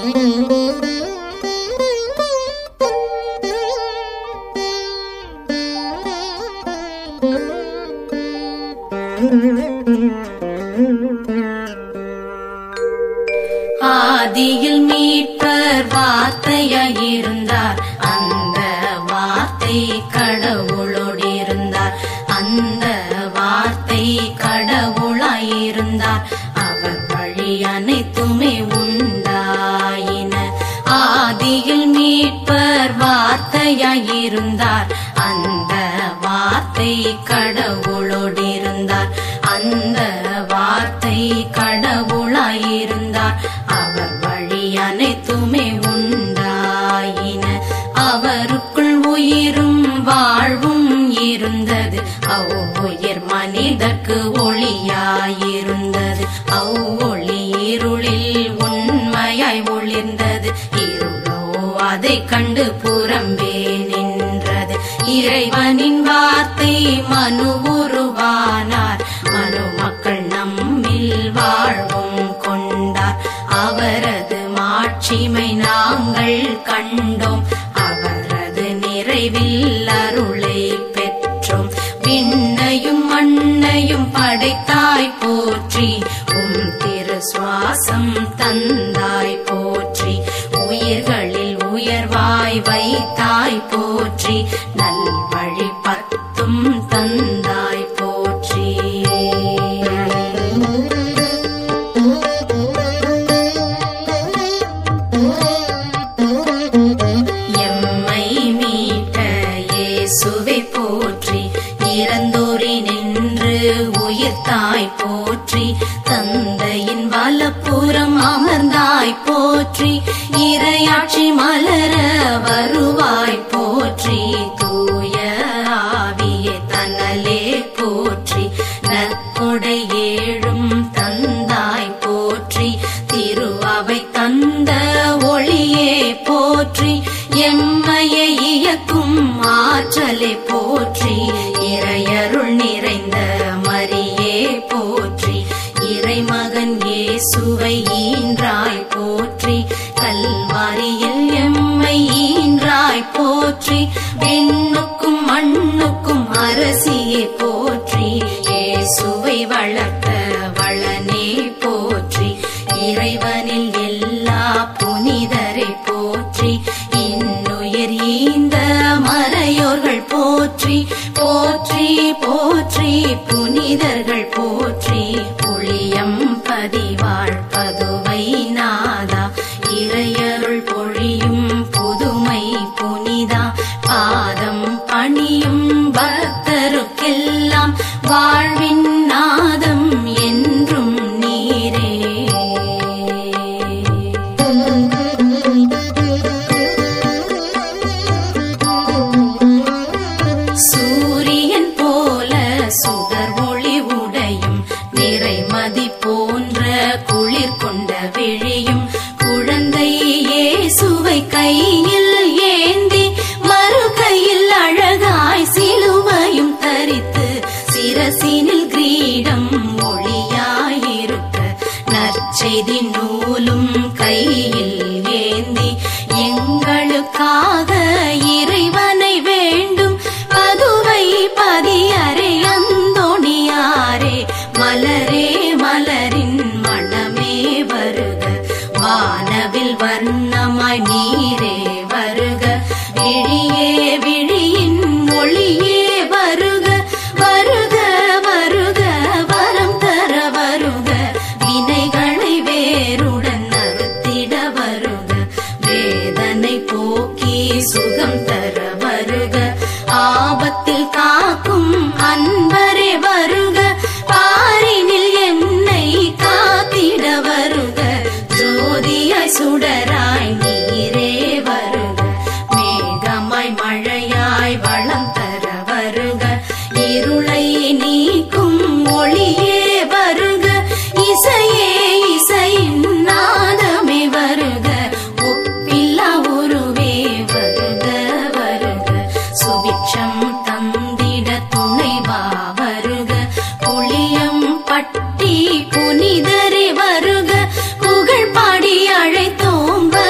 ஆதியில் மீட்பர் வார்த்தையாயிருந்தார் அந்த வார்த்தை கடவுளோடு இருந்தார் அந்த வார்த்தை கடவுளாயிருந்தார் அவர் வழி அனைத்துமே உண்டாயின ஆதியில் மீட்பர் வார்த்தையாயிருந்தார் அந்த வார்த்தை கடவுளோடு இருந்தார் அந்த வார்த்தை கடவுளாயிருந்தார் அவர் வழி அனைத்துமே உண்டாயின அவருக்குள் உயிரும் வாழ்வும் இருந்தது அவ்வுயிர் மனிதர்க்கு ஒளியாயிருந்தது அவ்வொளி இருளில் உண்மையாய் ஒளிர்ந்தது இருளோ அதை கண்டு புறம்பே நின்றது இறைவனின் வார்த்தை மனு உருவானார் மனு மக்கள் நம்மில் வாழ்வும் கொண்டார் அவரது மாட்சிமை நாங்கள் கண்டோம் அவரது நிறைவில் அருளை பெற்றோம் விண்ணையும் மண்ணையும் படைத்தாய் போற்றி உம் திரு சுவாசம் தந்தாய் போற்றி உயிர்களில் உயர்வாய் வைத்தாய் போற்றி நல்வழி பத்தும் தந்தாய் போற்றி எம்மை மீட்ட இயேசுவை போற்றி இறந்தோரி நின்று உயிர்த்தாய் போற்றி தந்தையின் வலப்புறம் அமர்ந்தாய் போற்றி இரையாட்சி மலர வருவாய் போற்றி தூய ஆவியே தனலே போற்றி நற்கொடை ஏழும் தந்தாய் போற்றி திருவாவை தந்த ஒளியே போற்றி எம்மையை இயக்கும் ஆற்றலை போற்றி இறையருள் நிறைந்த மரியே போற்றி இறைமகன் இயேசுவை ஈன்றாய் போற்றி கல்வாரியில் எம்மை ஈன்றாய் போற்றி விண்ணுக்கும் மண்ணுக்கும் அரசியே போற்றி இயேசுவை வளர்த்த வளனே போற்றி இறைவனில் எல்லா புனிதரை போற்றி இன்னுயிர் ஈந்த மறையோர்கள் போற்றி போற்றி போற்றி புனிதர்கள் போற்றி புளியம் பதிவாழ் பதுவை நாதா இறையருள் பொழியும் புதுமை புனிதா பாதம் பணியும் பக்தருக்கெல்லாம் வாழ்வின் நாதம் என்றும் நீரே சூரியன் போல சுடர் ஒளி உடையும் நிறைமதி போன்ற குளிர் கொண்ட விழியும் குழந்தை இயேசுவை கையில் ஏந்தி மறு கையில் அழகாய் சிலுவையும் தரித்து சிரசினில் கிரீடம் ஒளியாயிருக்க நற்செய்தி நூலும் கையில் ஏந்தி எங்களுக்காக இறைவனை வேண்டும் பதுவை பதியரே அந்தோணியாரே மலரே மலரின் மணமே வருக வானவில் வர்ணமாய் நீரே வருக விழியே விழியின் ஒளியே வருக வருக வருக வரம் தர வருக வினைகளை வேருடன் அறுத்திட வருக வேதனை போக்கி சுகம் தர வருக ஆபத்தில் காக்கும் அன்பரே வருக பாரினில் என்னை காத்திட வருக ஜோதியாய் சுடராய் நீரே வருக மேகமாய் மழையாய் வளம் தர வருக இருளை நீக்கும் ஒளியே வருக இசையே இசையின் நாதமே வருக ஒப்பில்லா உருவே வருக வருக சுபிட்சம் தந்திட துணைவா வருக புளியம் பட்டி புனிதரே வருக புகழ் பாடி அழைத்தோம் வருக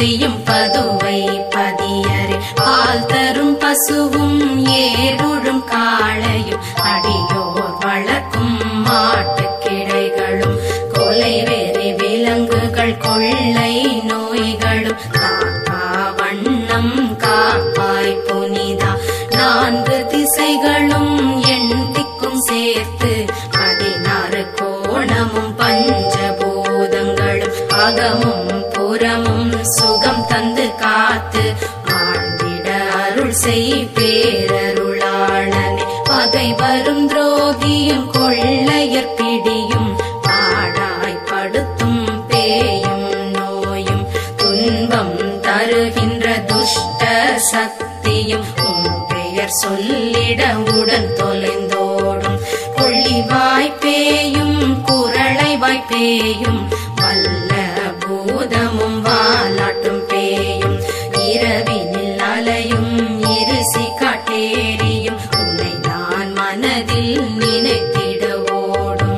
செய்யும் பதுவை பதியரை பால் தரும் பசுவும் ஏருழும் காளையும் அடியோர் வளர்க்கும் மாட்டுக் கிடைகளும் கொலை வெறி விலங்குகள் கொள்ளை நோய்களும் காப்பா வண்ணம் காப்பாய் புனிதா நான்கு திசைகளும் எண் திக்கும் சேர்த்து பதினாறு கோணமும் பஞ்சபூதங்களும் அகமும் புறமும் சுகம் தந்து காத்து வாழ்ந்திட அருள் செய் பேரருளாளனே பகை வரும் துரோகியும் கொள்ளையர் பிடியும் பாடாய் படுத்தும் பேயும் நோயும் துன்பம் தருகின்ற துஷ்ட சக்தியும் உன் பெயர் சொல்லிட உடன் தொலைந்தோடும் கொள்ளிவாய் பேயும் குரளை வாய்ப்பேயும் வல்ல பூதமும் வாலாட்டும் பேயும் இரவினில் அலையும் இருசி காட்டேரியும் உன்னை நான் மனதில் நினைத்திட ஓடும்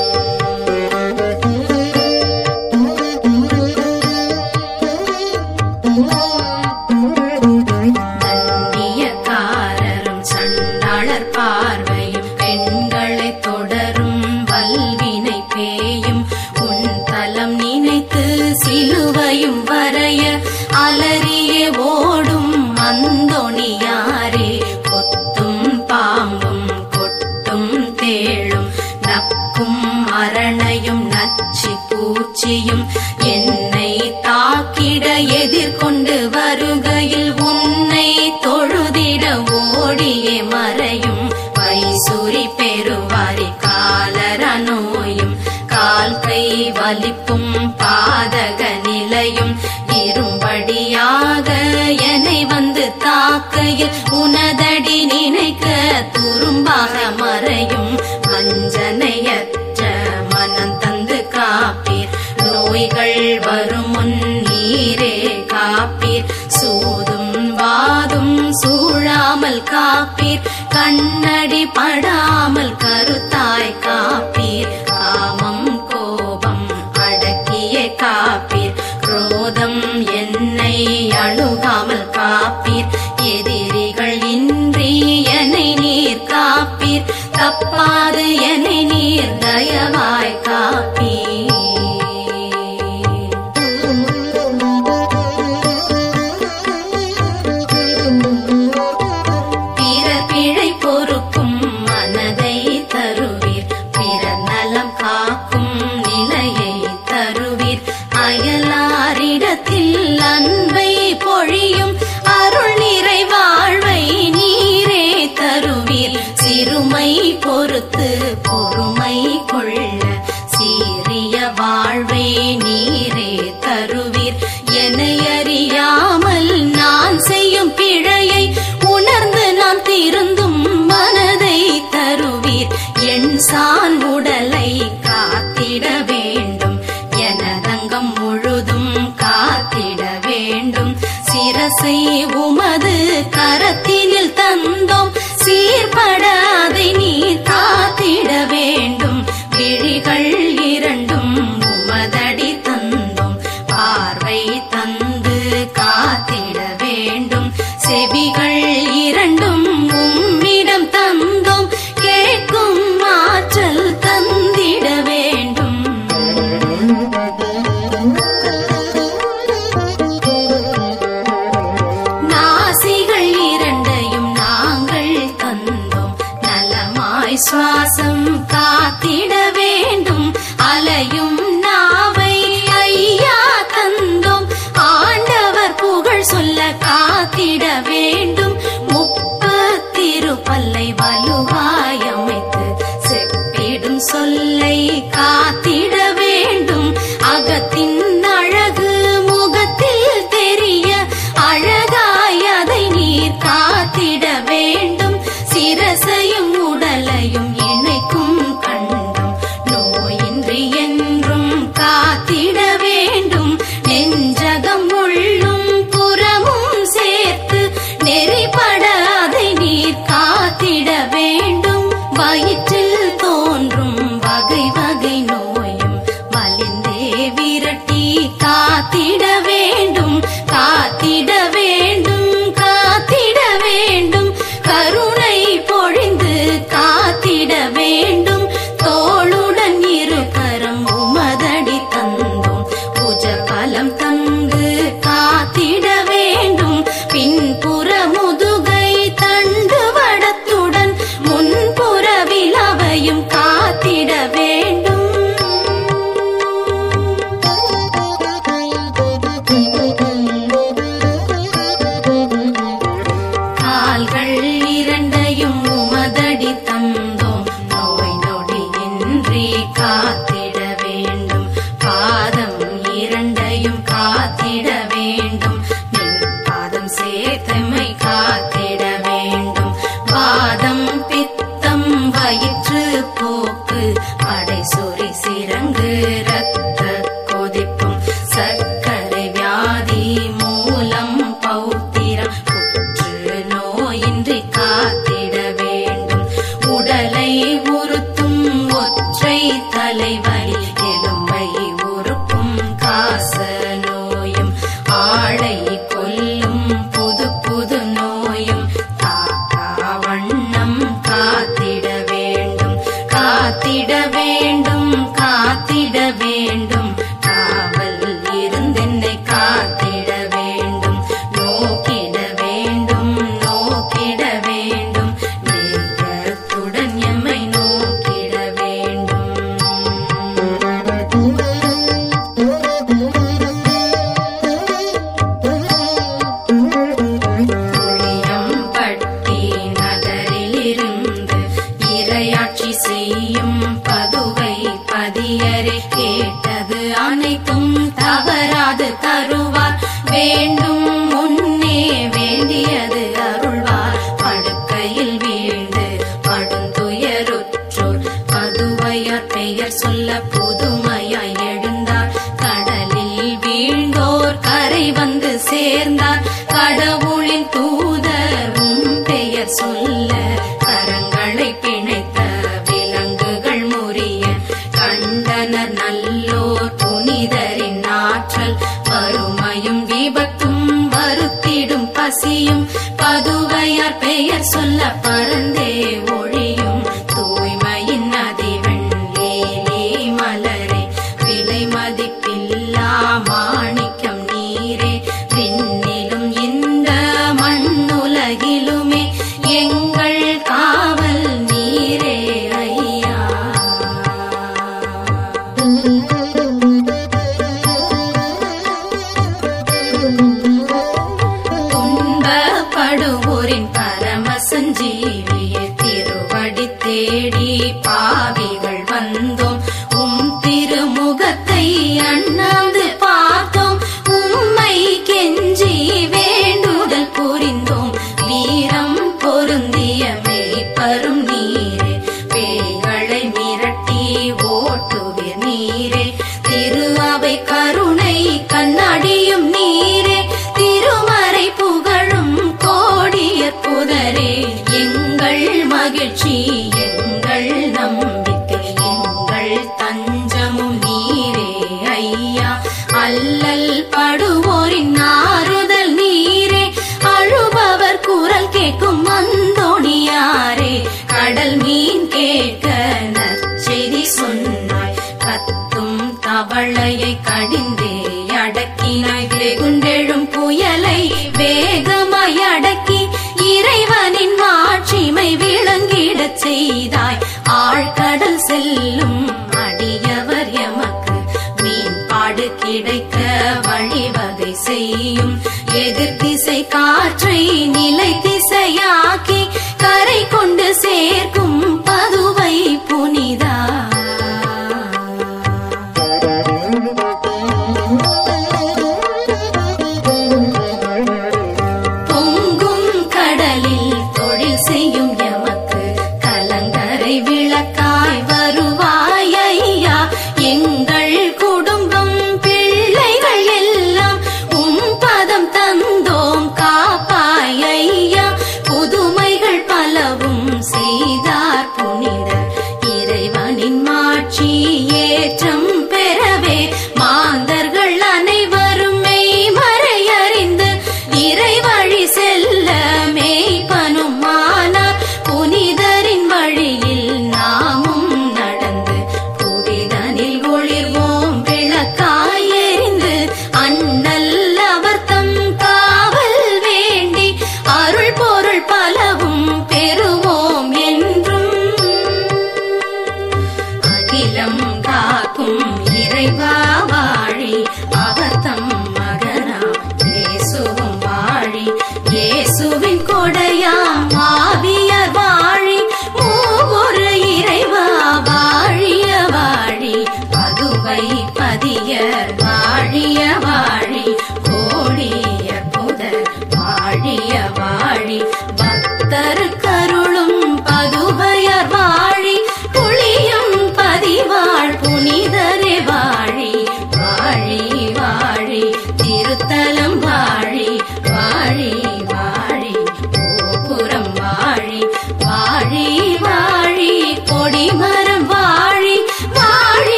தண்டியக்காரரும் சண்டாளர் பார்வையும் பெண்களை தொடரும் வல்வினை பேயும் உன் தலம் நினைத்து சிலுவையும் வரைய அலறியே ஓடும் அந்தோணியாரே கொத்தும் பாம்பும் கொட்டும் தேளும் நக்கும் அரணையும் நச்சி பூச்சியும் என்னை தாக்கிட எதிர்கொண்டு வருகையில் உன்னை தொழுதிட ஓடியே மறையும் வைசூரி பெருவாரி காலர நோயும் கால் கை வலிப்பும் பாதக நிலையும் இரும்படியாக என்னை வந்து தாக்கையில் உனதடி நினைக்க துரும்பாக மறையும் வஞ்சனையற்ற மனம் தந்து காப்பீர் நோய்கள் வரும் முன் நீரே காப்பீர் சூதும் வாதும் சூழாமல் காப்பீர் கண்ணடி படாமல் கருத்தாய் காப்பீர் காமம் கோபம் அடக்கிய காப்பீர் குரோதம் என்னை அணுகாமல் காப்பீர் எதிரிகள் இன்றி என்னை நீர் காப்பீர் தப்பாது என்னை நீர் தயவாய் காப்பீர் பிறர் பிழை பொறுக்கும் மனதை தருவீர் பிறர் நலம் காக்கும் நிலையை தருவீர் அயலாரிடத்தில் அன்பை பொழியும் அருள் நிறை வாழ்வை நீரே தருவீர் சிறுமை பொறுத்து பொறுமை கொள்ள சீரிய வாழ்வை நீரே தருவீர் என்னை அறியாமல் நான் செய்யும் பிழையை உணர்ந்து நான் திருந்தும் மனதை தருவீர் என் சான் உடலை காத்திட வேண்டும் எனதங்கம் முழுதும் காத்திட வேண்டும் சிரசை உமது கரத்தினில் தந்தோம் சீர்பட அதை நீ காத்திட வேண்டும் விழிகள் இரண்டும் உமதடி தந்தோம் பார்வை தந்து காத்திட வேண்டும் செவிகள் இரண்டும் உம்மிடம் தந்தோம் கேட்கும் ஆற்றல் தந்திட வேண்டும் நாசிகள் இரண்டையும் நாங்கள் தந்தோம் நலமாய் சுவாசம் காத்திட வேண்டும் அலையும் நாவை ஐயா தந்தோம் ஆண்டவர் புகழ் சொல்ல காத்திட வேண்டும் முப்பத்திருப்பல்லை வலுவாய் அமைத்து செப்பிடும் சொல்லை காத்திட வேண்டும் அகத்தின் அழகு முகத்தில் தெரிய அழகாய் அதை நீர் காத்திட வேண்டும் சிரசையும் உடலையும் இணைக்கும் கண்டும் நோயின்றி என்றும் காத்திட வேண்டும் நெஞ்சகம் உள்ளும் புறமும் சேர்த்து நெறிப்பட அதை நீர் காத்திட வேண்டும் வயிற்றில் தோன்றும் வகை வகை நோயும் வலிந்தே விரட்டி காத்திட வேண்டும் காடு தருவார் வேண்டும் முன்னே வேண்டியது அருள்வார் படுக்கையில் வீழ்ந்து படுந்துயருற்றோர் பதுவையார் பெயர் சொல்ல புதுமையாய் எழுந்தார் கடலில் வீழ்ந்தோர் கரை வந்து சேர்ந்தார் கடவுளின் தூதர் உம் பெயர் சொல்ல கரங்களை பிணைத்த விலங்குகள் முறிய கண்டனர் நல்லோர் புனிதரின் ஆற்றல் வறுமையும் விபத்தும் வருத்திடும் பசியும் பதுவையார் பெயர் சொல்ல பறந்தே ஒழியும் தூய்மையின் அதிவெண் ஏலே மலரே விலை மதிப்பில்லா மாணிக்கம் நீரே விண்ணிலும் இந்த மண்ணுலகிலுமே எங்கள் காவல் நீரே ஐயா துன்பப்படுவோரின் பரம சஞ்சீவிய திருவடி தேடி பாவிகள் வந்தோம் உம் திருமுகத்தை அண்ணாந்து பார்த்தோம் உம்மை கெஞ்சி வேண்டுதல் புரிந்தோம் வீரம் பொருந்திய மேய்ப்பரும் நீரே பேய்களை மிரட்டி ஓட்டுவீர் நீரே திரு அவை கருணை கண்ணாடியும் நீரே திருமறை புகழும் கோடிய புதரே எங்கள் மகிழ்ச்சி எங்கள் நம்பிக்கை எங்கள் தஞ்சமும் நீரே ஐயா அல்லல் படுவோரின் ஆறுதல் நீரே அழுபவர் குரல் கேட்கும் மந்தோணியாரே கடல் மீன் கேட்க நற்செய்தி சொன்னாய் கத்தும் தவளையை கடிந்தே அடக்கினாய் வெகுண்டெழும் புயலை வேகமாய் அடக்கி இறைவனின் மாட்சிமை விளங்கிடச் செய்தாய் ஆழ்கடல் செல்லும் அடியவர் எமக்கு மீன்பாடு கிடைக்க வழிவகை செய்யும் எதிர் திசை காற்றை நிலை திசையாக்கி கரை கொண்டு சேர்க்கும்